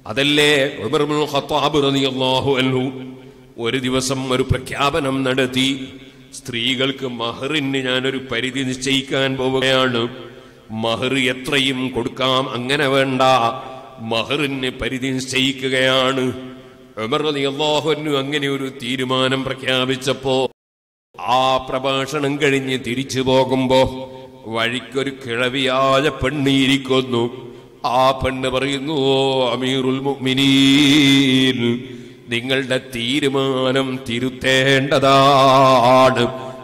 അതല്ലേ ഉമർ ഇബ്നുൽ ഖത്താബ് റളിയല്ലാഹു അൻഹു ഒരു ദിവസം ഒരു പ്രഖ്യാപനം നടത്തി സ്ത്രീകൾക്ക് മഹറിന് ഞാനൊരു പരിധി നിശ്ചയിക്കാൻ പോവുകയാണ് മഹർ എത്രയും കൊടുക്കാം അങ്ങനെ വേണ്ട മഹറിന് പരിധി നിശ്ചയിക്കുകയാണ് ഉമർ റളിയല്ലാഹു അൻഹു അങ്ങനെ ഒരു തീരുമാനം പ്രഖ്യാപിച്ചപ്പോ ആ പ്രഭാഷണം കഴിഞ്ഞ് തിരിച്ചു പോകുമ്പോ വഴിക്കൊരു കിഴവിയായ പെണ്ണിയിരിക്കുന്നു ആ പെണ്ണ് പറയുന്നു "ഓ അമീറുൽ മുഅ്മിനീൻ നിങ്ങളുടെ തീരുമാനം തിരുത്തേണ്ടതാണ്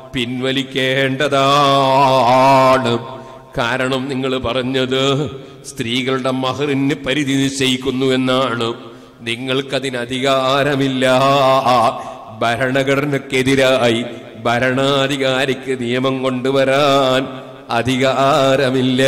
പിൻവലിക്കേണ്ടതാണ് കാരണം നിങ്ങൾ പറഞ്ഞത് സ്ത്രീകളുടെ മഹറിന് പരിധി നിശ്ചയിക്കുന്നു എന്നാണ് നിങ്ങൾക്കതിന് അധികാരമില്ല ഭരണഘടനക്കെതിരായി ഭരണാധികാരിക്ക് നിയമം കൊണ്ടുവരാൻ അധികാരമില്ല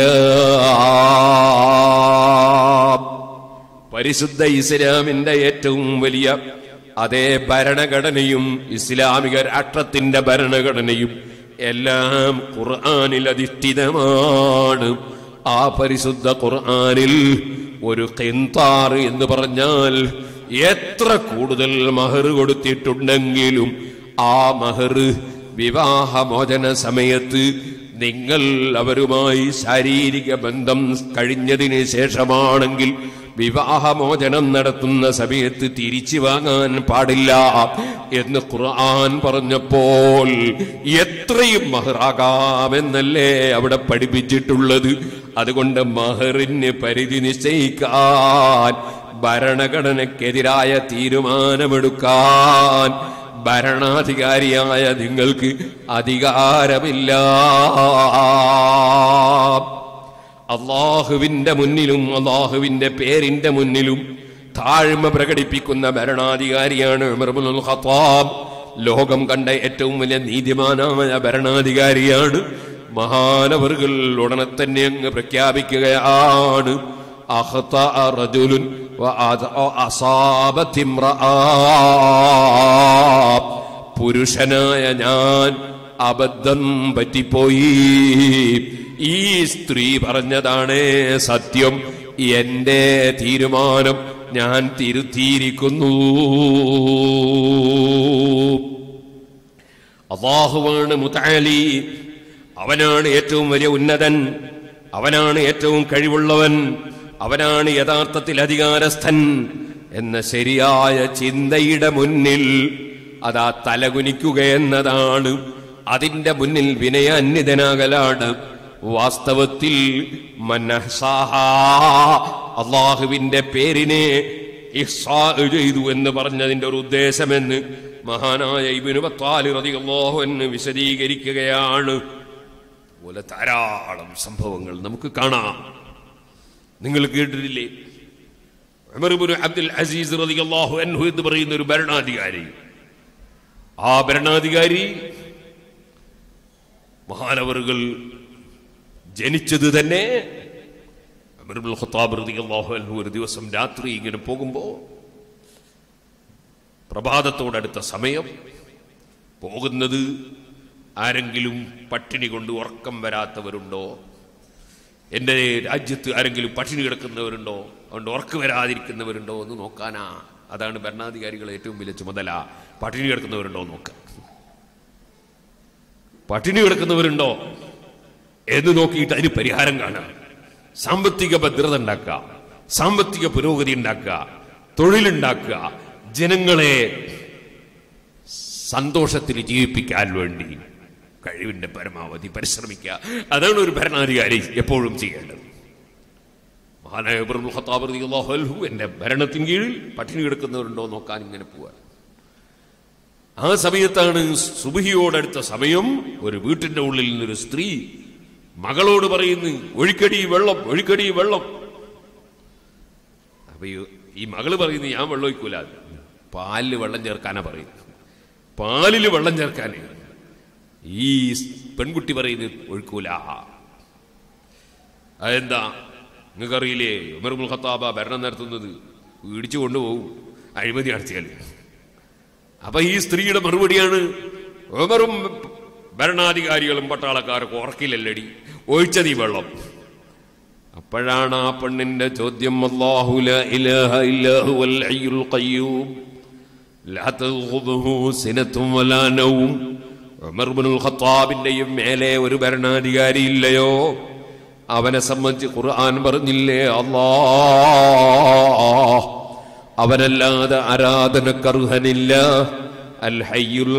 പരിശുദ്ധ ഇസ്ലാമിന്റെ ഏറ്റവും വലിയ അതേ ഭരണഘടനയും ഇസ്ലാമിക രാഷ്ട്രത്തിന്റെ ഭരണഘടനയും എല്ലാം ഖുർആനിൽ അധിഷ്ഠിതമാണ് ആ പരിശുദ്ധ ഖുർആനിൽ ഒരു കിന്താർ എന്ന് പറഞ്ഞാൽ എത്ര കൂടുതൽ മഹർ കൊടുത്തിട്ടുണ്ടെങ്കിലും ആ മഹർ വിവാഹമോചന സമയത്ത് നിങ്ങൾ അവരുമായി ശാരീരിക ബന്ധം കഴിഞ്ഞതിന് ശേഷമാണെങ്കിൽ വിവാഹമോചനം നടത്തുന്ന സമയത്ത് തിരിച്ചു വാങ്ങാൻ പാടില്ല എന്ന് ഖുർആൻ പറഞ്ഞപ്പോൾ എത്രയും മഹറാകാമെന്നല്ലേ അവിടെ പഠിപ്പിച്ചിട്ടുള്ളത് അതുകൊണ്ട് മഹറിന് പരിധി നിശ്ചയിക്കാൻ ഭരണഘടനക്കെതിരായ തീരുമാനമെടുക്കാൻ ഭരണാധികാരിയായ നിങ്ങൾക്ക് അധികാരമില്ല അള്ളാഹുവിന്റെ മുന്നിലും അള്ളാഹുവിന്റെ പേരിന്റെ മുന്നിലും താഴ്മ പ്രകടിപ്പിക്കുന്ന ഭരണാധികാരിയാണ് ഉമർ ഇബ്നുൽ ഖത്താബ് ലോകം കണ്ട ഏറ്റവും വലിയ നീതിമാനായ ഭരണാധികാരിയാണ് മഹാനവറുകൾ ഉടനെ തന്നെ അങ്ങ് പ്രഖ്യാപിക്കുകയാണ് അഖ്തഅ റജുലുൻ വഅദ- അസാബത് ഇംറഅ. പുരുഷനായ ഞാൻ അബദ്ധം പറ്റിപ്പോയി ഈ സ്ത്രീ പറഞ്ഞതാണ് സത്യം എന്റെ തീരുമാനം ഞാൻ തിരുത്തിയിരിക്കുന്നു അള്ളാഹുവാണ് മുതാലി അവനാണ് ഏറ്റവും വലിയ ഉന്നതൻ അവനാണ് ഏറ്റവും കഴിവുള്ളവൻ അവനാണ് യഥാർത്ഥത്തിൽ അധികാരസ്ഥൻ എന്ന ശരിയായ ചിന്തയുടെ മുന്നിൽ അതാ തലകുനിക്കുക എന്നതാണ് അതിന്റെ മുന്നിൽ വിനയാന്വിതനാകലാണ് വാസ്തവത്തിൽ മന്നഹ്സാഹ അള്ളാഹുവിന്റെ പേരിനെ ഇഹ്സാ ചെയ്തു എന്ന് പറഞ്ഞതിന്റെ ഒരു ഉദ്ദേശമെന്ന് മഹാനായ ഇബിനു ബത്താലി റളിയല്ലാഹു എന്ന് വിശദീകരിക്കുകയാണ് പോലെ ധാരാളം സംഭവങ്ങൾ നമുക്ക് കാണാം നിങ്ങൾ കേട്ടിട്ടില്ലേ ഉമർ ഇബ്നു അബ്ദുൽ അസീസ് റളിയല്ലാഹു അൻഹു എന്ന് പറയുന്ന ഒരു ഭരണാധികാരി ആ ഭരണാധികാരി മഹാനവറുകൾ ജനിച്ചത് തന്നെ ഉമർ ഇബ്നുൽ ഖത്താബ് റളിയല്ലാഹു അൻഹു ഒരു ദിവസം രാത്രി ഇങ്ങനെ പോകുമ്പോ പ്രഭാതത്തോടടുത്ത സമയം പോകുന്നത് ആരെങ്കിലും പട്ടിണി കൊണ്ട് ഉറക്കം വരാത്തവരുണ്ടോ എൻ്റെ രാജ്യത്ത് ആരെങ്കിലും പട്ടിണി കിടക്കുന്നവരുണ്ടോ അതുകൊണ്ട് ഉറക്കം വരാതിരിക്കുന്നവരുണ്ടോ എന്ന് നോക്കാനാ അതാണ് ഭരണാധികാരികളെ ഏറ്റവും വലിയ ചുമതല പട്ടിണി കിടക്കുന്നവരുണ്ടോ എന്ന് നോക്കുക പട്ടിണി കിടക്കുന്നവരുണ്ടോ എന്ന് നോക്കിയിട്ട് അതിന് പരിഹാരം കാണാം സാമ്പത്തിക ഭദ്രത ഉണ്ടാക്കുക സാമ്പത്തിക പുരോഗതി ഉണ്ടാക്കുക തൊഴിലുണ്ടാക്കുക ജനങ്ങളെ സന്തോഷത്തിൽ ജീവിപ്പിക്കാൻ വേണ്ടി കഴിവിന്റെ പരമാവധി പരിശ്രമിക്കുക അതാണ് ഒരു ഭരണാധികാരി എപ്പോഴും ചെയ്യേണ്ടത് മഹാനായ ഉമറുൽ ഖത്താബ് റളിയല്ലാഹു അൻഹു എന്റെ ഭരണത്തിന് കീഴിൽ പട്ടിണി കിടക്കുന്നവരുണ്ടോ നോക്കാൻ ഇങ്ങനെ പോവാൻ ആ സമയത്താണ് സുബഹിയോടടുത്ത സമയം ഒരു വീട്ടിന്റെ ഉള്ളിൽ നിന്നൊരു സ്ത്രീ മകളോട് പറയുന്നു ഒഴിക്കടി വെള്ളം ഒഴിക്കടി വെള്ളം അപ്പൊ ഈ- ഈ മകള് പറയുന്നു ഞാൻ വെള്ളം ഒഴിക്കൂല പാലില് വെള്ളം ചേർക്കാനാ പറയുന്നത് പാലില് വെള്ളം ചേർക്കാനേ ഈ പെൺകുട്ടി പറയുന്നത് ഒഴിക്കൂല അതെന്താ നിങ്ങൾക്കറിയില്ലേ ഉമർമുൽ ഖത്താബ ഭരണം നടത്തുന്നത് ഇടിച്ചു കൊണ്ടുപോകും അഴിമതി നടത്തിയാൽ അപ്പൊ ഈ സ്ത്രീയുടെ മറുപടിയാണ് ഉമറും ഭരണാധികാരികളും പട്ടാളക്കാരൊക്കെ ഉറക്കില്ലല്ലടി ഒഴിച്ചത് ഈ വെള്ളം അപ്പോഴാണ് ആ പെണ്ണിന്റെ ചോദ്യം അല്ലാഹു ലാ ഇലാഹ ഇല്ലാഹു വൽ ഹയ്യുൽ ഖയ്യൂം ലാ തഖുദുഹു സിനത്തും വലാ നൗം ഉമർ ഇബ്നുൽ ഖത്താബിന്റെയും മേലെ ഒരു ഭരണാധികാരി ഇല്ലയോ അവനെ സംബന്ധിച്ച് ഖുർആൻ പറഞ്ഞില്ലേ അല്ലാ അവനല്ലാതെ ആരാധനക്കർഹനില്ല അൽ ഹയ്യുൽ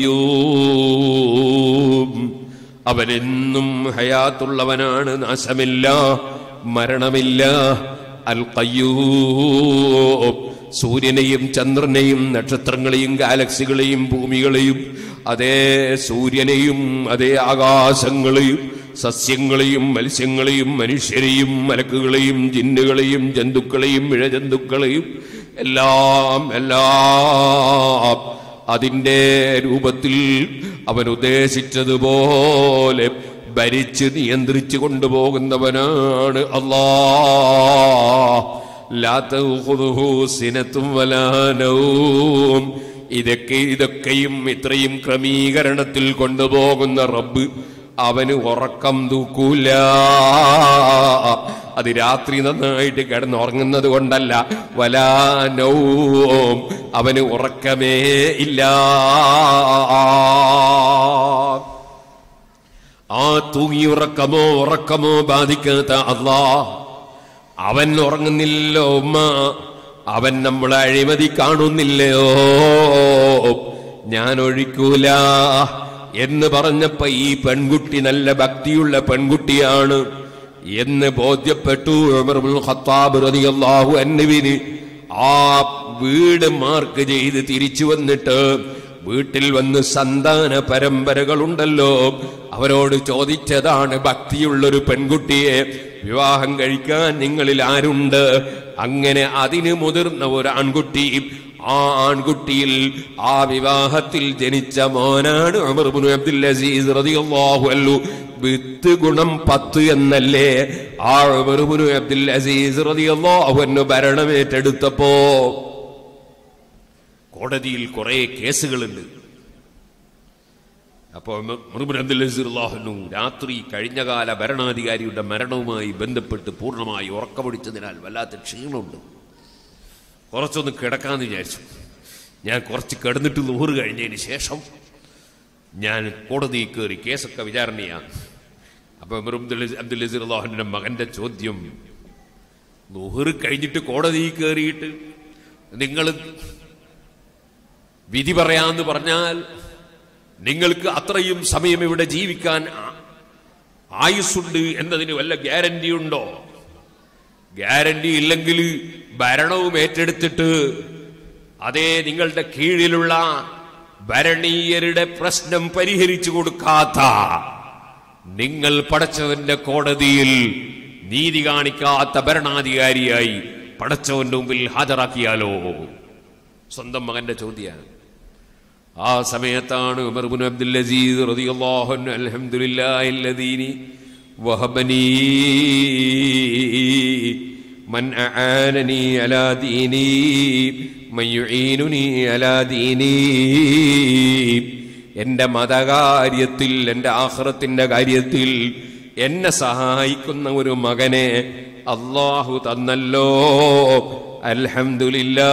ഖയ്യൂം അവനെന്നും ഹയാത്തുള്ളവനാണ് നാശമില്ല മരണമില്ല അൽ ഖയ്യൂം സൂര്യനെയും ചന്ദ്രനെയും നക്ഷത്രങ്ങളെയും ഗാലക്സികളെയും ഭൂമികളെയും അതേ സൂര്യനെയും അതേ ആകാശങ്ങളെയും സസ്യങ്ങളെയും മത്സ്യങ്ങളെയും മനുഷ്യരെയും മലക്കുകളെയും ജിന്നുകളെയും ജന്തുക്കളെയും ഇഴജന്തുക്കളെയും എല്ലാം എല്ലാം അതിൻ്റെ രൂപത്തിൽ അവൻ ഉദ്ദേശിച്ചതുപോലെ ഭരിച്ച് നിയന്ത്രിച്ചു കൊണ്ടുപോകുന്നവനാണ് അല്ലാ ലാത്തഹുദുഹു സിനത്തും വലാനവും ഇതൊക്കെ ഇതൊക്കെയും ഇത്രയും ക്രമീകരണത്തിൽ കൊണ്ടുപോകുന്ന റബ്ബ് അവന് ഉറക്കം തൂക്കൂല അത് രാത്രി നന്നായിട്ട് കിടന്നുറങ്ങുന്നത് കൊണ്ടല്ല വലാനവും അവന് ഉറക്കമേ ഇല്ല ആ തൂങ്ങി ഉറക്കമോ ഉറക്കമോ ബാധിക്കാത്ത അള്ളാ അവൻ ഉറങ്ങുന്നില്ലല്ലോ ഉമ്മ അവൻ നമ്മളെ അഴിമതി കാണുന്നില്ലയോ ഞാൻ ഒഴിക്കൂല എന്ന് പറഞ്ഞപ്പോ ഈ പെൺകുട്ടി നല്ല ഭക്തിയുള്ള പെൺകുട്ടിയാണ് എന്ന് ബോധ്യപ്പെട്ടു ഉമറുൽ ഖത്താബ് റളിയല്ലാഹു അൻഹുവിന് ആ വീട് മാർക്ക് ചെയ്ത് തിരിച്ചു വന്നിട്ട് വീട്ടിൽ വന്ന് സന്താന പരമ്പരകളുണ്ടല്ലോ അവരോട് ചോദിച്ചതാണ് ഭക്തിയുള്ളൊരു പെൺകുട്ടിയെ വിവാഹം കഴിക്കാൻ നിങ്ങളിൽ ആരുണ്ട് അങ്ങനെ അതിന് മുതിർന്ന ഒരു ആൺകുട്ടി ആ ആൺകുട്ടിയിൽ ആ വിവാഹത്തിൽ ജനിച്ച മോനാണ് ഉമർ ഇബ്നു അബ്ദുൽ അസീസ് റളിയല്ലാഹു അൻഹു വിത്ത് ഗുണം പത്ത് എന്നല്ലേ ആ ഉമർ ഇബ്നു അബ്ദുൽ അസീസ് റളിയല്ലാഹു അൻഹു ഭരണമേറ്റെടുത്തപ്പോ കോടതിയിൽ കുറെ കേസുകളുണ്ട് അപ്പോൾ മൃബുരന്ദു രാത്രി കഴിഞ്ഞകാല ഭരണാധികാരിയുടെ മരണവുമായി ബന്ധപ്പെട്ട് പൂർണ്ണമായി ഉറക്കമൊടിച്ചതിനാൽ വല്ലാത്ത ക്ഷീണമുണ്ട് കുറച്ചൊന്ന് കിടക്കാന്ന് വിചാരിച്ചു ഞാൻ കുറച്ച് കിടന്നിട്ട് നൂറ് കഴിഞ്ഞതിന് ശേഷം ഞാൻ കോടതിയിൽ കയറി കേസൊക്കെ വിചാരണയാണ് അപ്പൊ അബ്ദുൽ അബ്ദുൽ അസീർ അള്ളാഹുവിന്റെ മകന്റെ ചോദ്യം നുഹർ കഴിഞ്ഞിട്ട് കോടതിയിൽ കയറിയിട്ട് നിങ്ങൾ വിധി പറയാന്ന് പറഞ്ഞാൽ നിങ്ങൾക്ക് അത്രയും സമയം ഇവിടെ ജീവിക്കാൻ ആ- ആയുസ്സുണ്ട് എന്നതിന് വല്ല ഗ്യാരണ്ടി ഉണ്ടോ ഗ്യാരണ്ടി ഇല്ലെങ്കിൽ ഭരണവും ഏറ്റെടുത്തിട്ട് അതേ നിങ്ങളുടെ കീഴിലുള്ള ഭരണീയരുടെ പ്രശ്നം പരിഹരിച്ചു കൊടുക്കാത്ത നിങ്ങൾ പടച്ചവന്റെ കോടതിയിൽ നീതി കാണിക്കാത്ത ഭരണാധികാരിയായി പടച്ചവന്റെ മുമ്പിൽ ഹാജരാക്കിയാലോ സ്വന്തം മകന്റെ ചോദ്യമാണ് ആ സമയത്താണ് ഉമർ ഇബ്നു അബ്ദുൽ അസീസ് റളിയല്ലാഹു അൻഹു അൽഹംദുലില്ലാഹി അല്ലദീനി വഹബനി മൻ അആനനി അലാ ദീനി മൻ യുഈനുനി അലാ ദീനി എൻ്റെ മതകാര്യത്തിൽ എൻ്റെ ആഖിറത്തിന്റെ കാര്യത്തിൽ എന്നെ സഹായിക്കുന്ന ഒരു മകനെ അള്ളാഹു തന്നല്ലോ അൽഹംദുലില്ലാ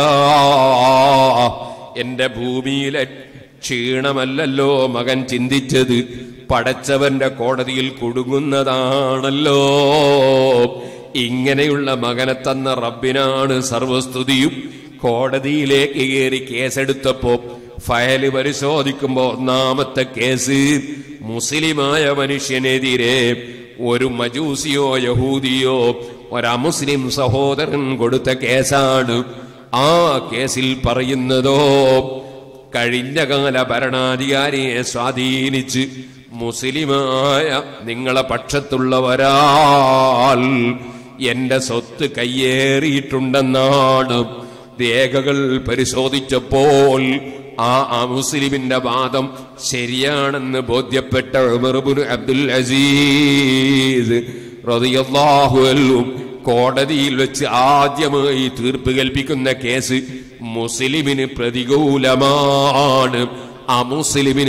എന്റെ ഭൂമിയിലെ ക്ഷീണമല്ലല്ലോ മകൻ ചിന്തിച്ചത് പടച്ചവന്റെ കോടതിയിൽ കുടുങ്ങുന്നതാണല്ലോ ഇങ്ങനെയുള്ള മകനെ തന്ന റബ്ബിനാണ് സർവസ്തുതിയും കോടതിയിലേക്ക് കയറി കേസെടുത്തപ്പോ ഫയല് പരിശോധിക്കുമ്പോ ഒന്നാമത്തെ കേസ് മുസ്ലിമായ മനുഷ്യനെതിരെ ഒരു മജൂസിയോ യഹൂദിയോ ഒരമുസ്ലിം സഹോദരൻ കൊടുത്ത കേസാണ് ആ കേസിൽ പറയുന്നതോ കഴിഞ്ഞ കാല ഭരണാധികാരിയെ സ്വാധീനിച്ച് മുസ്ലിമായ നിങ്ങളെ പക്ഷത്തുള്ളവരാൽ എന്റെ സ്വത്ത് കയ്യേറിയിട്ടുണ്ടെന്നാണ് രേഖകൾ പരിശോധിച്ചപ്പോൾ ആ ആ മുസ്ലിമിന്റെ വാദം ശരിയാണെന്ന് ബോധ്യപ്പെട്ട ഉമർ ഇബ്നു അബ്ദുൽ അസീസ് റളിയല്ലാഹു അൻഹു കോടതിയിൽ വെച്ച് ആദ്യമായി തീർപ്പ് കൽപ്പിക്കുന്ന കേസ് മുസ്ലിമിന് പ്രതികൂലമാണ് ആ മുസ്ലിമിന്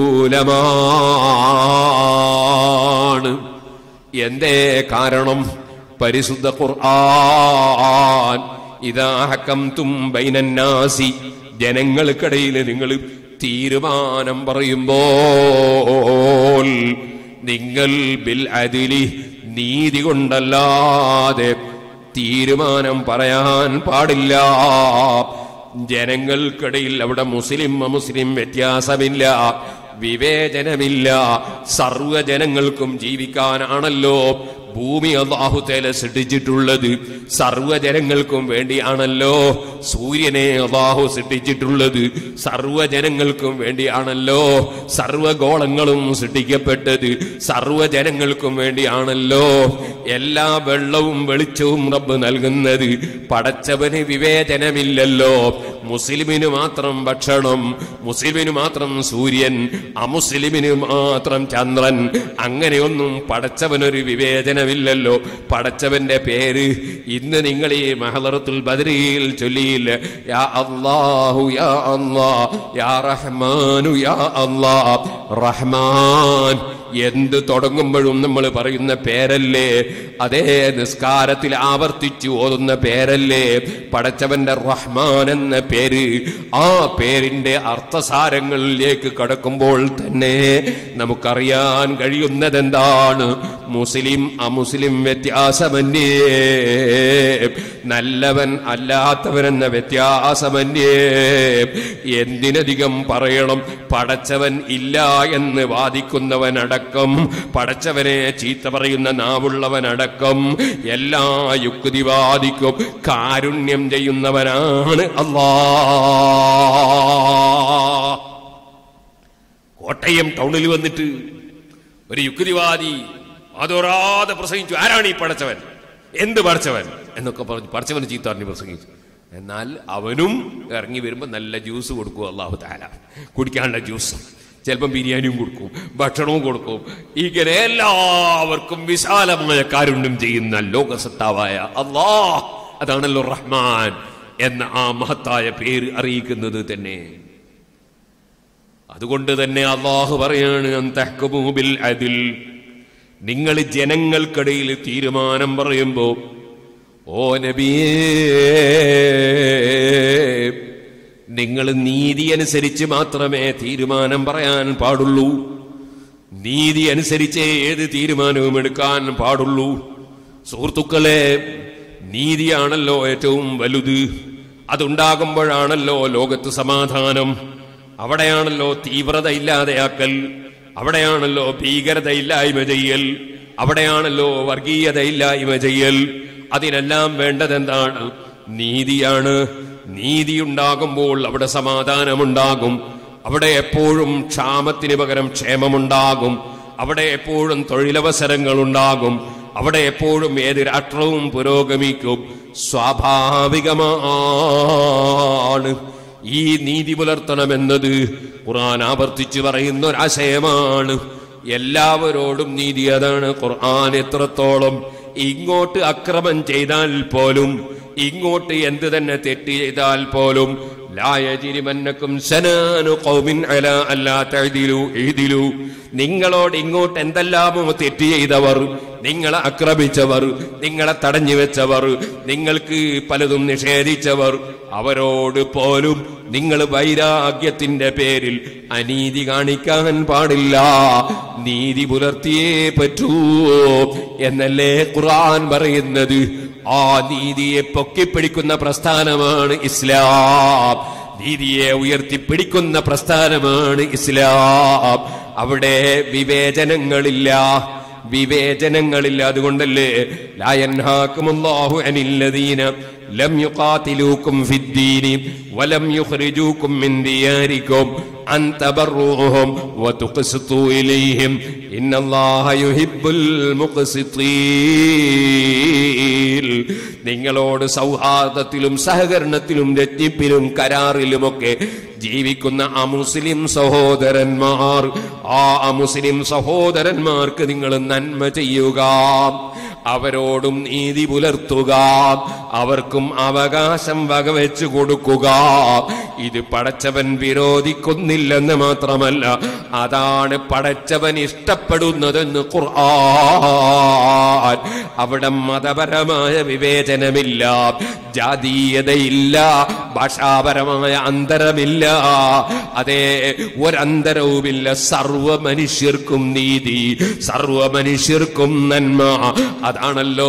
അനുകൂലമാണ് എന്തേ കാരണം പരിശുദ്ധ ഖുർആൻ ഇതാ ഹക്കംതും ബൈനന്നാസി ജനങ്ങൾക്കിടയിൽ നിങ്ങൾ തീരുമാനം പറയുമ്പോൾ നിങ്ങൾ ബിൽ അതിലി നീതി കൊണ്ടല്ലാതെ തീരുമാനം പറയാൻ പാടില്ല ജനങ്ങൾക്കിടയിൽ അവിടെ മുസ്ലിം അമുസ്ലിം വ്യത്യാസമില്ല വിവേചനമില്ല സർവ്വജനങ്ങൾക്കും ജീവിക്കാനാണല്ലോ ഭൂമി അള്ളാഹുത്തേല സൃഷ്ടിച്ചിട്ടുള്ളത് സർവ്വജനങ്ങൾക്കും വേണ്ടിയാണല്ലോ സൂര്യനെ അള്ളാഹു സൃഷ്ടിച്ചിട്ടുള്ളത് സർവ്വജനങ്ങൾക്കും വേണ്ടിയാണല്ലോ സർവ്വഗോളങ്ങളും സൃഷ്ടിക്കപ്പെട്ടത് സർവ്വജനങ്ങൾക്കും വേണ്ടിയാണല്ലോ എല്ലാ വെള്ളവും വെളിച്ചവും റബ്ബ് നൽകുന്നത് പടച്ചവന് വിവേചനമില്ലല്ലോ മുസ്ലിമിന് മാത്രം ഭക്ഷണം മുസ്ലിമിന് മാത്രം സൂര്യൻ അമുസ്ലിമിന് മാത്രം ചന്ദ്രൻ അങ്ങനെയൊന്നും പടച്ചവനൊരു വിവേചനമില്ലല്ലോ പടച്ചവന്റെ പേര് ഇന്ന് നിങ്ങൾ ഈ മഹലറത്തുൽ ബദരിയിൽ ചൊല്ലിയില്ല യാ അല്ലാഹു യാ അല്ലാ യാ റഹ്മാനു യാ അല്ലാ റഹ്മാൻ എന്ത് തുടങ്ങുമ്പോഴും നമ്മൾ പറയുന്ന പേരല്ലേ അതേ നിസ്കാരത്തിൽ ആവർത്തിച്ചു ഓതുന്ന പേരല്ലേ പടച്ചവന്റെ റഹ്മാൻ എന്ന പേര് ആ പേരിന്റെ അർത്ഥസാരങ്ങളിലേക്ക് കടക്കുമ്പോൾ തന്നെ നമുക്കറിയാൻ കഴിയുന്നത് എന്താണ് മുസ്ലിം അമുസ്ലിം വ്യത്യാസമന്യേ നല്ലവൻ അല്ലാത്തവൻ എന്ന വ്യത്യാസമന്യേ എന്തിനധികം പറയണം പടച്ചവൻ ഇല്ല എന്ന് വാദിക്കുന്നവനടക്കം പടച്ചവനെ ചീത്ത പറയുന്ന നാവുള്ളവനടക്കം എല്ലാ യുക്തിവാദിക്കും കാരുണ്യം ചെയ്യുന്നവനാണ് അല്ലാ കോട്ടയം ടൗണിൽ വന്നിട്ട് ഒരു യുക്തിവാദി അതോറാതെ പ്രസംഗിച്ചു ആരാണ് ഈ പടച്ചവൻ എന്ത് പടച്ചവൻ എന്നൊക്കെ പറഞ്ഞു പടച്ചവന് ചീത്ത പറഞ്ഞു പ്രസംഗിച്ചു എന്നാൽ അവനും ഇറങ്ങി വരുമ്പോൾ നല്ല ജ്യൂസ് കൊടുക്കും അള്ളാഹു താല കുടിക്കാനുള്ള ജ്യൂസ് ചിലപ്പം ബിരിയാണിയും കൊടുക്കും ഭക്ഷണവും കൊടുക്കും ഇങ്ങനെ എല്ലാവർക്കും വിശാലമായ കാരുണ്യം ചെയ്യുന്ന ലോകസത്താവായ അള്ളാ അതാണല്ലോ റഹ്മാൻ എന്ന ആ മഹത്തായ പേര് അറിയിക്കുന്നത് തന്നെ അതുകൊണ്ട് തന്നെ അള്ളാഹു പറയാണ് അന്തഹ്കുമൂബിൽ അതിൽ നിങ്ങൾ ജനങ്ങൾക്കിടയിൽ തീരുമാനം പറയുമ്പോ ഓ നബിയേ നിങ്ങൾ നീതി അനുസരിച്ച് മാത്രമേ തീരുമാനം പറയാൻ പാടുള്ളൂ നീതി അനുസരിച്ച് ഏത് തീരുമാനവും എടുക്കാൻ പാടുള്ളൂ സുഹൃത്തുക്കളെ നീതിയാണല്ലോ ഏറ്റവും വലുത് അതുണ്ടാകുമ്പോഴാണല്ലോ ലോകത്ത് സമാധാനം അവിടെയാണല്ലോ തീവ്രത ഇല്ലാതെയാക്കൽ അവിടെയാണല്ലോ ഭീകരത ഇല്ലായ്മ ചെയ്യൽ അവിടെയാണല്ലോ വർഗീയത ഇല്ലായ്മ ചെയ്യൽ അതിനെല്ലാം വേണ്ടതെന്താണ് നീതിയാണ് നീതി ഉണ്ടാകുമ്പോൾ അവിടെ സമാധാനമുണ്ടാകും അവിടെ എപ്പോഴും ക്ഷാമത്തിന് പകരം ക്ഷേമമുണ്ടാകും അവിടെ എപ്പോഴും തൊഴിലവസരങ്ങൾ ഉണ്ടാകും അവിടെ എപ്പോഴും ഏത് രാഷ്ട്രവും പുരോഗമിക്കും സ്വാഭാവികമാണ് ഈ നീതി പുലർത്തണമെന്നത് ഖുർആൻ ആവർത്തിച്ചു പറയുന്ന ഒരാശയമാണ് എല്ലാവരോടും നീതി അതാണ് ഖുർആൻ എത്രത്തോളം ഇങ്ങോട്ട് അക്രമം ചെയ്താൽ പോലും ഇങ്ങോട്ട് എന്ത് തന്നെ തെറ്റ് ചെയ്താൽ പോലും ലായജിരിമന്നക്കും സനാനു ഖൗമിൻ അലാ അല്ലാ തഅദിലു ഇഹ്ദിലു നിങ്ങളോട് ഇങ്ങോട്ട് എന്തെല്ലാമോ തെറ്റ് ചെയ്തവർ നിങ്ങളെ ആക്രമിച്ചവർ നിങ്ങളെ തടഞ്ഞു വെച്ചവർ നിങ്ങൾക്ക് പലതും നിഷേധിച്ചവർ അവരോട് പോലും നിങ്ങൾ വൈരാഗ്യത്തിന്റെ പേരിൽ അനീതി കാണിക്കാൻ പാടില്ല നീതി പുലർത്തിയേ പറ്റൂ എന്നല്ലേ ഖുർആൻ പറയുന്നത് ആ നീതിയെ പൊക്കിപ്പിടിക്കുന്ന പ്രസ്ഥാനമാണ് ഇസ്ലാം നീതിയെ ഉയർത്തിപ്പിടിക്കുന്ന പ്രസ്ഥാനമാണ് ഇസ്ലാം അവിടെ വിവേചനങ്ങളില്ല വിവേചനങ്ങളില്ല അതുകൊണ്ടല്ലേ ലായൻഹാക്കുമുല്ലാഹു അനില്ലദീന ലം യുഖാതിലൂക്കും ഫിദ്ദീനി വലം യുഖ്രിജൂക്കും മിൻ ദിയാരിക്കും അൻ തബറൂഹും വതുഖ്സിതു ഇലൈഹിം ഇന്നല്ലാഹ യുഹിബ്ബുൽ മുഖ്സിത്തീൻ നിങ്ങളോട് സൗഹാർദ്ദത്തിലും സഹകരണത്തിലും രജ്ഞിപ്പിലും കരാറിലുമൊക്കെ ജീവിക്കുന്ന അമുസ്ലിം സഹോദരന്മാർ ആ അമുസ്ലിം സഹോദരന്മാർക്ക് നിങ്ങൾ നന്മ ചെയ്യുക അവരോടും നീതി പുലർത്തുക അവർക്കും അവകാശം വകവെച്ചു കൊടുക്കുക ഇത് പടച്ചവൻ വിരോധിക്കുന്നില്ലെന്ന് മാത്രമല്ല അതാണ് പടച്ചവൻ ഇഷ്ടപ്പെടുന്നതെന്ന് ഖുർആൻ അവിടെ മതപരമായ വിവേചനമില്ല ജാതീയതയില്ല ഭാഷാപരമായ അന്തരമില്ല അതേ ഒരന്തരവുമില്ല സർവ മനുഷ്യർക്കും നീതി സർവ മനുഷ്യർക്കും നന്മ അതാണല്ലോ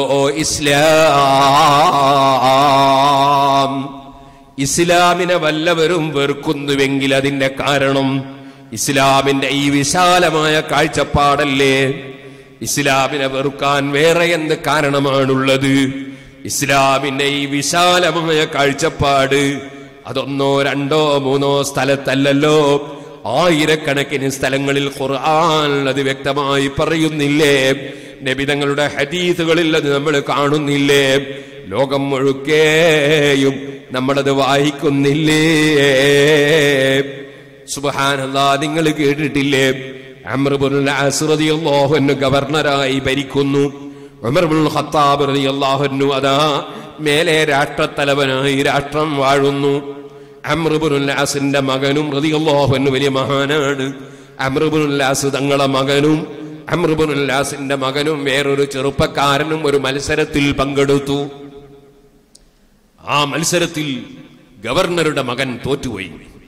ഇസ്ലാം ഇസ്ലാമിനെ വല്ലവരും വെറുക്കുന്നുവെങ്കിൽ അതിന്റെ കാരണം ഇസ്ലാമിന്റെ ഈ വിശാലമായ കാഴ്ചപ്പാടല്ലേ ഇസ്ലാമിനെ വെറുക്കാൻ വേറെ എന്ത് കാരണമാണുള്ളത് ഇസ്ലാമിന്റെ ഈ വിശാലമായ കാഴ്ചപ്പാട് അതൊന്നോ രണ്ടോ മൂന്നോ സ്ഥലത്തല്ലല്ലോ ആയിരക്കണക്കിന് സ്ഥലങ്ങളിൽ ഖുർആൻ അത് വ്യക്തമായി പറയുന്നില്ലേ നബിതങ്ങളുടെ ഹദീസുകളിൽ അത് നമ്മൾ കാണുന്നില്ലേ ലോകം മുഴുക്കേയും നമ്മളത് വായിക്കുന്നില്ലേ സുബഹാനല്ലാ നിങ്ങൾ കേട്ടിട്ടില്ലേ അമ്രബുൽ അസ്റദിയല്ലാഹുവിന് ഗവർണറായി ഭരിക്കുന്നു ഉമർബുൽ ഖത്താബ് റളിയല്ലാഹുവിനു അതാ മേലെ രാഷ്ട്രത്തലവനായി രാഷ്ട്രം വാഴുന്നു അമ്രബുൽ അസിന്റെ മകനും റളിയല്ലാഹുവിന് വലിയ മഹാനാണ് അമ്രബുൽ അസ് തങ്ങളെ മകനും അമ്രബുൽ അസിന്റെ മകനും വേറൊരു ചെറുപ്പക്കാരനും ഒരു മത്സരത്തിൽ പങ്കെടുത്തു ആ മത്സരത്തിൽ ഗവർണറുടെ മകൻ തോറ്റുപോയി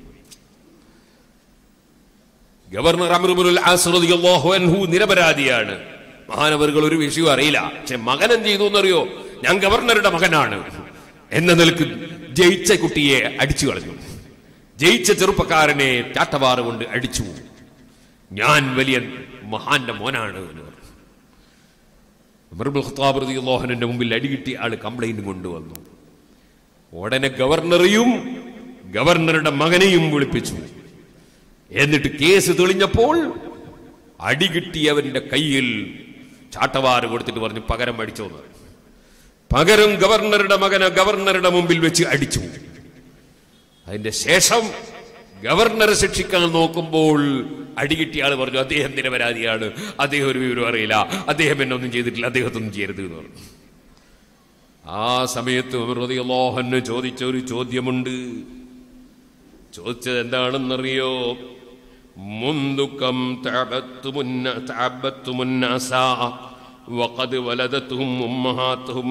ഗവർണർ അമറുബുൽ അൻഹു നിരപരാധിയാണ് മഹാനവറുകൾ ഒരു വിഷയം അറിയില്ല പക്ഷെ മകൻ എന്ത് ചെയ്തു എന്നറിയോ ഞാൻ ഗവർണറുടെ മകനാണ് എന്ന നിലക്ക് ജയിച്ച കുട്ടിയെ അടിച്ചു കളഞ്ഞു ജയിച്ച ചെറുപ്പക്കാരനെ ചാട്ടവാറ് കൊണ്ട് അടിച്ചു ഞാൻ വലിയ മഹാന്റെ മോനാണ് എന്ന് പറഞ്ഞു ഉമറുൽ ഖത്താബ് റളിയല്ലാഹുവിന്റെ മുമ്പിൽ അടികിട്ടി ആള് കംപ്ലൈന്റ് കൊണ്ടുവന്നു ഉടനെ ഗവർണറെയും ഗവർണറുടെ മകനെയും വിളിപ്പിച്ചു എന്നിട്ട് കേസ് തെളിഞ്ഞപ്പോൾ അടികിട്ടിയവന്റെ കയ്യിൽ ചാട്ടവാറ് കൊടുത്തിട്ട് പറഞ്ഞു പകരം അടിച്ചോന്ന് പകരം ഗവർണറുടെ മകനെ ഗവർണറുടെ മുമ്പിൽ വെച്ച് അടിച്ചു അതിന്റെ ശേഷം ഗവർണറെ ശിക്ഷിക്കാൻ നോക്കുമ്പോൾ അടികിട്ടിയ ആള് പറഞ്ഞു അദ്ദേഹം നിരപരാധിയാണ് അദ്ദേഹം ഒരു വിവരം അറിയില്ല അദ്ദേഹം എന്നൊന്നും ചെയ്തിട്ടില്ല അദ്ദേഹത്തൊന്നും ചെയ്യരുത് എന്ന് പറഞ്ഞു ആ സമയത്ത് റളിയല്ലാഹു ചോദിച്ച ഒരു ചോദ്യമുണ്ട് ചോദിച്ചത് എന്താണെന്നറിയോ മുന്തുക്കം തഅബത്തുമുന്ന തഅബത്തുമുന്നാസ വഖദ് വലദത്തുഹും ഉമ്മഹാത്തുഹും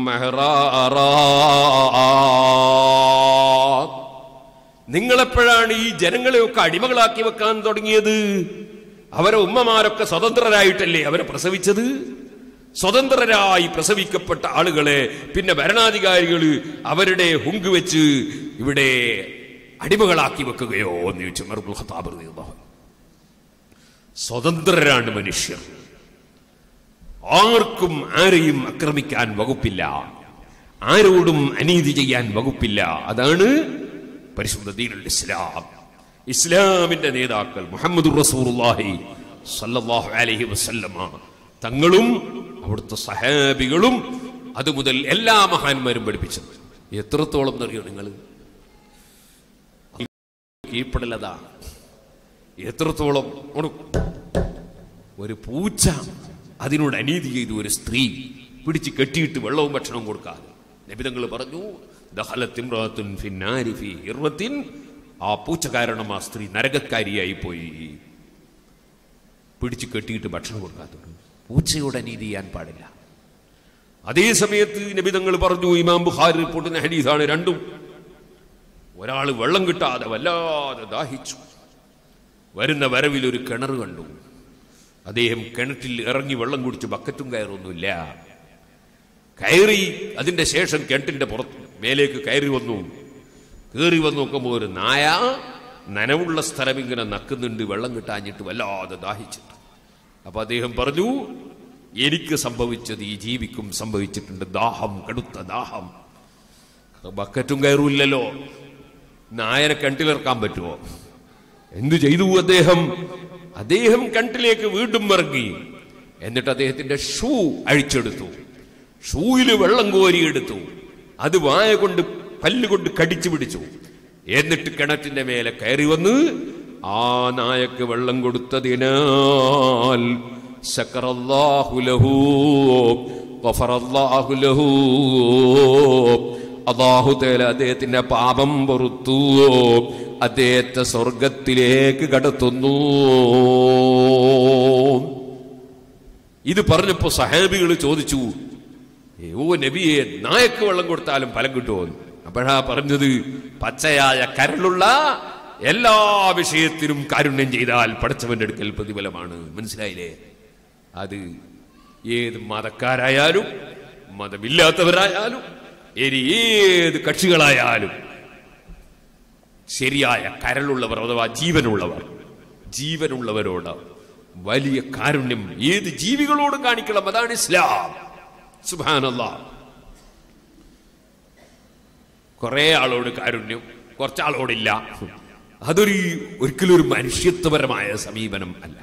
മെഹ്റാറാ നിങ്ങളെപ്പോഴാണ് ഈ ജനങ്ങളെയൊക്കെ അടിമകളാക്കി വെക്കാൻ തുടങ്ങിയത് അവരെ ഉമ്മമാരൊക്കെ സ്വതന്ത്രരായിട്ടല്ലേ അവരെ പ്രസവിച്ചത് സ്വതന്ത്രരായി പ്രസവിക്കപ്പെട്ട ആളുകളെ പിന്നെ ഭരണാധികാരികൾ അവരുടെ ഹുങ്ക് വെച്ച് ഇവിടെ അടിമകളാക്കി വെക്കുകയോ എന്ന് ചോദിച്ചു ഉമർ ഖത്താബ് റളിയല്ലാഹു അൻഹു. സ്വതന്ത്രരാണ് മനുഷ്യർ ആർക്കും ആരെയും ആക്രമിക്കാൻ വകുപ്പില്ല ആരോടും അനീതി ചെയ്യാൻ വകുപ്പില്ല അതാണ് പരിശുദ്ധ ദീനുൽ ഇസ്ലാം ഇസ്ലാമിന്റെ നേതാക്കൾ മുഹമ്മദ് റസൂലുള്ളാഹി സല്ലല്ലാഹു അലൈഹി വസല്ലമ തങ്ങളും അവിടുത്തെ സഹാബികളും അതുമുതൽ എല്ലാ മഹാന്മാരും പഠിപ്പിച്ചത് എത്രത്തോളം എന്നറിയോ നിങ്ങൾ കീഴ്പ്പെടലതാണ് എത്രത്തോളം ഒരു- ഒരു പൂച്ച അതിനോട് അനീതി ചെയ്തു ഒരു സ്ത്രീ പിടിച്ച് കെട്ടിയിട്ട് വെള്ളവും ഭക്ഷണവും കൊടുക്കാതെ നബിതങ്ങൾ പറഞ്ഞു ദഹലത്തിൻ ഫിന്നാരി ഫി ഇർവത്തിൻ ആ പൂച്ച കാരണം ആ സ്ത്രീ നരകക്കാരിയായി പോയി പിടിച്ച് കെട്ടിയിട്ട് ഭക്ഷണം കൊടുക്കാത്തത് പൂച്ചയോട് അനീതി ചെയ്യാൻ പാടില്ല അതേ സമയത്ത് നബിതങ്ങൾ പറഞ്ഞു ഇമാം ബുഖാരി റിപ്പോർട്ടുന്ന ഹദീസാണ് രണ്ടും ഒരാൾ വെള്ളം കിട്ടാതെ വല്ലാതെ ദാഹിച്ചു വരുന്ന വരവിൽ ഒരു കിണർ കണ്ടു അദ്ദേഹം കിണറ്റിൽ ഇറങ്ങി വെള്ളം കുടിച്ച് ബക്കറ്റും കയറൊന്നുമില്ല കയറി അതിന്റെ ശേഷം കിണറ്റിന്റെ പുറത്ത് മേലേക്ക് കയറി വന്നു കയറി വന്ന് നോക്കുമ്പോൾ ഒരു നായ നനവുള്ള സ്ഥലം ഇങ്ങനെ നക്കുന്നുണ്ട് വെള്ളം കിട്ടാഞ്ഞിട്ട് വല്ലാതെ ദാഹിച്ചിട്ട് അപ്പൊ അദ്ദേഹം പറഞ്ഞു എനിക്ക് സംഭവിച്ചത് ഈ ജീവിക്കും സംഭവിച്ചിട്ടുണ്ട് ദാഹം കടുത്ത ദാഹം ബക്കറ്റും കയറൂല്ലല്ലോ നായനെ കിണറ്റിലിറക്കാൻ പറ്റുമോ എന്തു ചെയ്തു അദ്ദേഹം അദ്ദേഹം കിണറ്റിലേക്ക് വീണ്ടും ഇറങ്ങി എന്നിട്ട് അദ്ദേഹത്തിന്റെ ഷൂ അഴിച്ചെടുത്തു ഷൂയിൽ വെള്ളം കോരിയെടുത്തു അത് വായ കൊണ്ട് പല്ലുകൊണ്ട് കടിച്ചു പിടിച്ചു എന്നിട്ട് കിണറ്റിന്റെ മേലെ കയറി വന്ന് ആ നായക്ക് വെള്ളം കൊടുത്തതിനാൽ ശക്കറല്ലാഹു ലഹു ഗഫറല്ലാഹു ലഹു അള്ളാഹു തേല അദ്ദേഹത്തിന്റെ പാപം പൊറുത്തു അദ്ദേഹത്തെ സ്വർഗത്തിലേക്ക് കടത്തുന്നു ഇത് പറഞ്ഞപ്പോ സഹാബികൾ ചോദിച്ചു "ഏ, ഓ നബിയെ നായക്ക് വെള്ളം കൊടുത്താലും ഫലം കിട്ടുമോ അപ്പോഴാ പറഞ്ഞത് പച്ചയായ കരളുള്ള എല്ലാ വിഷയത്തിനും കാരുണ്യം ചെയ്താൽ പഠിച്ചവന്റെ അടുക്കൽ പ്രതിഫലമാണ് മനസ്സിലായില്ലേ അത് ഏത് മതക്കാരായാലും മതമില്ലാത്തവരായാലും ഇനി ഏത് കക്ഷികളായാലും ശരിയായ കരളുള്ളവർ അഥവാ ജീവനുള്ളവർ ജീവനുള്ളവരോട് വലിയ കാരുണ്യം ഏത് ജീവികളോടും കാണിക്കണം അതാണ് ഇസ്ലാം സുബാനല്ല കുറെ ആളോട് കാരുണ്യം കുറച്ചാളോടില്ല അതൊരു ഒരിക്കലും ഒരു മനുഷ്യത്വപരമായ സമീപനം അല്ല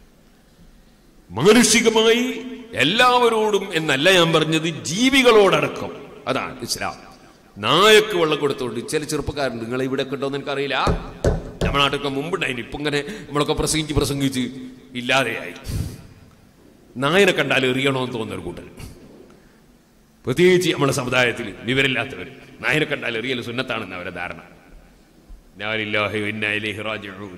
മാനുഷികമായി എല്ലാവരോടും എന്നല്ല ഞാൻ പറഞ്ഞത് ജീവികളോടടക്കം അതാണ് ഇസ്ലാം നായക്ക് വെള്ളം കൊടുത്തോണ്ട് ചില ചെറുപ്പക്കാരുണ്ട് നിങ്ങൾ ഇവിടെ ഉണ്ടോന്ന് എനിക്കറിയില്ല നമ്മുടെ നാട്ടൊക്കെ മുമ്പുണ്ടായിരുന്നു ഇപ്പൊ ഇങ്ങനെ നമ്മളൊക്കെ പ്രസംഗിച്ച് പ്രസംഗിച്ച് ഇല്ലാതെയായി നായനെ കണ്ടാൽ എറിയണമെന്ന് തോന്നുന്ന ഒരു കൂട്ടർ പ്രത്യേകിച്ച് നമ്മുടെ സമുദായത്തിൽ വിവരമില്ലാത്തവർ നായനെ കണ്ടാൽ എറിയൽ സുന്നത്താണെന്ന് അവരെ ധാരണ ഞാനില്ലാഹി ഇന്നാ ഇലൈഹി റാജിഊൻ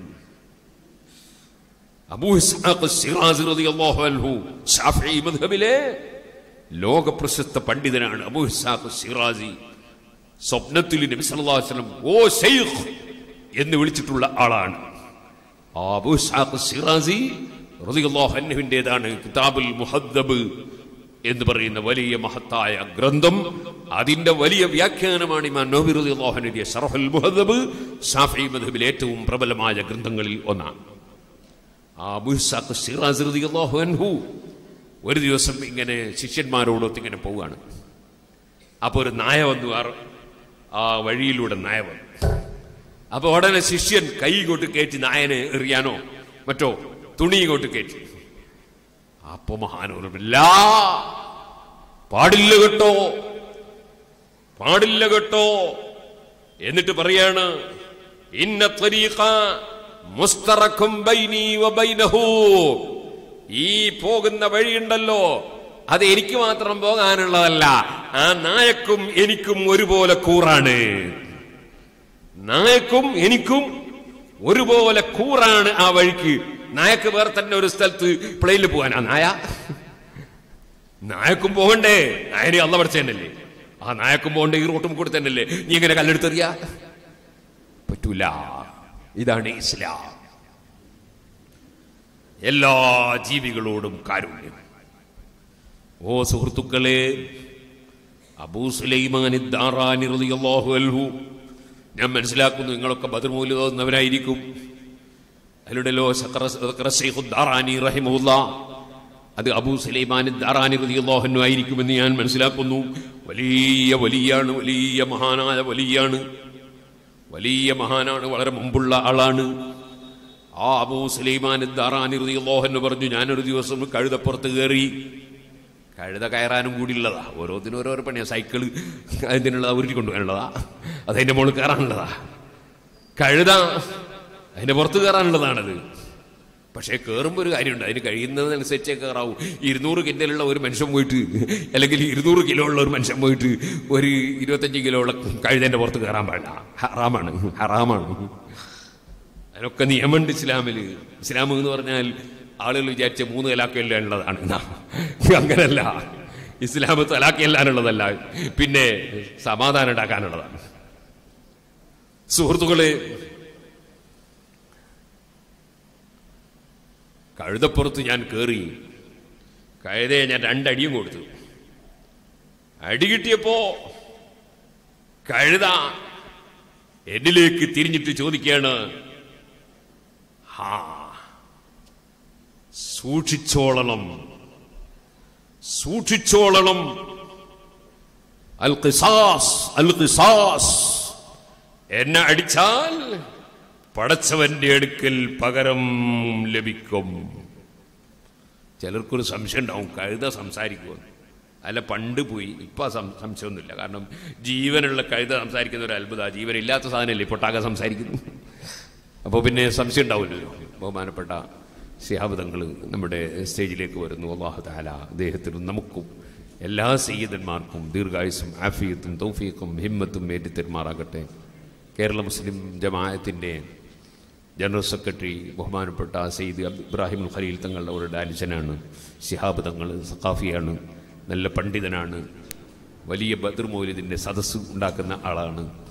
അബൂ ഇസ്ഹാഖ് സിറാസ് റളിയല്ലാഹു അൻഹു ശാഫിഈ മദ്ഹബിലെ ലോകപ്രശസ്ത പണ്ഡിതനാണ് അബൂ ഇസ്ഹാഖ് സിറാസി സ്വപ്നത്തിൽ നബി സല്ലല്ലാഹു അലൈഹി വസല്ലം ഓ ശൈഖ് എന്ന് വിളിച്ചിട്ടുള്ള ആളാണ് ആ അബൂ ഇസ്ഹാഖ് സിറാസി റളിയല്ലാഹു അൻഹുവിൻ്റെതാണ് കിതാബുൽ മുഹദ്ദബ് എന്ന് പറയുന്ന വലിയ മഹത്തായ ഗ്രന്ഥം അതിന്റെ വലിയ വ്യാഖ്യാനമാണ് ഇമാം നബി റളിയല്ലാഹു അൻഹു എഴുതിയ ശറഹുൽ മുഹദ്ദബ് ശാഫിഈ മദ്ഹബിലെ ഏറ്റവും പ്രബലമായ ഗ്രന്ഥങ്ങളിൽ ഒന്നാണ് ആ അബൂസാഖ് സിറാസ് റളിയല്ലാഹു അൻഹു ഒരു ദിവസം ഇങ്ങനെ ശിഷ്യന്മാരോടൊത്ത് ഇങ്ങനെ പോവുകയാണ് അപ്പോൾ ഒരു നായ വന്നു ആ ആ വഴിയിലൂടെ നായ വന്നു അപ്പൊ ഉടനെ ശിഷ്യൻ കൈ ഇങ്ങോട്ട് കയറ്റി നായനെ എറിയാനോ മറ്റോ തുണി ഇങ്ങോട്ട് കയറ്റി അപ്പൊ മഹാനോർമില്ല പാടില്ല കേട്ടോ പാടില്ല കേട്ടോ എന്നിട്ട് പറയാണ് ഇന്ന ത്വരീഖ മുസ്തറഖും ബൈനി വബൈനഹു ഈ പോകുന്ന വഴിയുണ്ടല്ലോ അത് എനിക്ക് മാത്രം പോകാനുള്ളതല്ല ആ നായക്കും എനിക്കും ഒരുപോലെ കൂറാണ് നായക്കും എനിക്കും ഒരുപോലെ കൂറാണ് ആ വഴിക്ക് നായക്ക് വേറെ തന്നെ ഒരു സ്ഥലത്ത് പ്ലെയിനിൽ പോകാനാ നായ നായക്കും പോകണ്ടേ നായനെ അള്ള പഠിച്ചതന്നല്ലേ ആ നായക്കും പോകണ്ടേ ഈ റോട്ടും കൂടെ തന്നെയല്ലേ നീ ഇങ്ങനെ കല്ലെടുത്തെറിയ പറ്റൂല ഇതാണ് ഇസ്ലാം എല്ലാ ജീവികളോടും കാരുണ്യം ഓ സുഹൃത്തുക്കളെ അബൂ സുലൈമാൻ ദാറാനി റളിയല്ലാഹു അൻഹു ഞാൻ മനസ്സിലാക്കുന്നു നിങ്ങളൊക്കെ ബദർമൂല് തോന്നുന്നവരായിരിക്കും അതിലുടലോ ദാറാനി റഹിമുല്ല അത് അബൂ സുലൈമാൻ ദാറാനി റളിയല്ലാഹു അൻഹു ആയിരിക്കുമെന്ന് ഞാൻ മനസ്സിലാക്കുന്നു വലിയ വലിയാണ് വലിയ മഹാനായ വലിയാണ് വലിയ മഹാനാണ് വളരെ മുമ്പുള്ള ആളാണ് ആ അബൂ സുലൈമാൻ ദാറാനി റളിയല്ലാഹു അൻഹു പറഞ്ഞു ഞാനൊരു ദിവസം കഴുതപ്പുറത്ത് കയറി കഴുത കയറാനും കൂടിയുള്ളതാ ഓരോന്നിനും ഓരോരോ പണിയാ സൈക്കിള് അതിനുള്ളതാ ഉരുട്ടി കൊണ്ടുപോകാനുള്ളതാ അതതിന്റെ മുകളിൽ കയറാനുള്ളതാ കഴുത അതിന്റെ പുറത്ത് കയറാനുള്ളതാണത് പക്ഷേ കയറുമ്പോൾ ഒരു കാര്യമുണ്ട് അതിന് കഴിയുന്നതനുസരിച്ചേ കയറാവൂ ഇരുന്നൂറ് കിൻഡലുള്ള ഒരു മനുഷ്യൻ പോയിട്ട് അല്ലെങ്കിൽ ഇരുന്നൂറ് കിലോ ഉള്ള ഒരു മനുഷ്യൻ പോയിട്ട് ഒരു ഇരുപത്തഞ്ച് കിലോ ഉള്ള കഴുതന്റെ പുറത്ത് കയറാൻ പാടില്ല ഹറാമാണ് ഹറാമാണ് അതിനൊക്കെ നിയമമുണ്ട് ഇസ്ലാമിൽ ഇസ്ലാം എന്ന് പറഞ്ഞാൽ ആളുകൾ വിചാരിച്ച മൂന്ന് തലാക്കല്ല ഉള്ളതാണ് എന്നാ. അങ്ങനല്ല ഇസ്ലാം തലാക്കല്ലാനുള്ളതല്ല പിന്നെ സമാധാനം ഉണ്ടാക്കാനുള്ളതാണ് സുഹൃത്തുക്കളെ കഴുതപ്പുറത്ത് ഞാൻ കയറി കഴുതയെ ഞാൻ രണ്ടടിയും കൊടുത്തു അടി കിട്ടിയപ്പോ കഴുത എന്നിലേക്ക് തിരിഞ്ഞിട്ട് ചോദിക്കുകയാണ് ഹാ സൂക്ഷിച്ചോളണം സൂക്ഷിച്ചോളണം അൽ ഖിസാസ് അൽ ഖിസാസ് എന്നെ അടിച്ചാൽ പടച്ചവന്റെ അടുക്കൽ പകരം ലഭിക്കും ചിലർക്കൊരു സംശയം ഉണ്ടാവും കഴുത സംസാരിക്കുമെന്ന് അല്ല പണ്ട് പോയി ഇപ്പൊ ആ സം- സംശയമൊന്നുമില്ല കാരണം ജീവനുള്ള കഴുത സംസാരിക്കുന്ന ഒരു അത്ഭുത ജീവനില്ലാത്ത സാധനമല്ലേ പൊട്ടാക സംസാരിക്കുന്നു അപ്പോൾ പിന്നെ സംശയം ഉണ്ടാവില്ലല്ലോ ബഹുമാനപ്പെട്ട സിഹാബദങ്ങൾ നമ്മുടെ സ്റ്റേജിലേക്ക് വരുന്നു അള്ളാഹു താല അദ്ദേഹത്തിനും നമുക്കും എല്ലാ സയ്യിദന്മാർക്കും ദീർഘായുസും ആഫിയത്തും തൗഫീഖും ഹിമ്മത്തും ഏറ്റിത്തരുമാറാകട്ടെ കേരള മുസ്ലിം ജമാഅത്തിൻ്റെ ജനറൽ സെക്രട്ടറി ബഹുമാനപ്പെട്ട സയ്യിദ് അബ്ദ് ഇബ്രാഹിം ഉൽ ഖലീൽ തങ്ങളുടെ ഒരു ഡാലിച്ചനാണ് ശിഹാബ് തങ്ങൾ സഖാഫിയാണ് നല്ല പണ്ഡിതനാണ് വലിയ ബദർ മൗലിദിൻ്റെ സദസ്സ് ഉണ്ടാക്കുന്ന ആളാണ്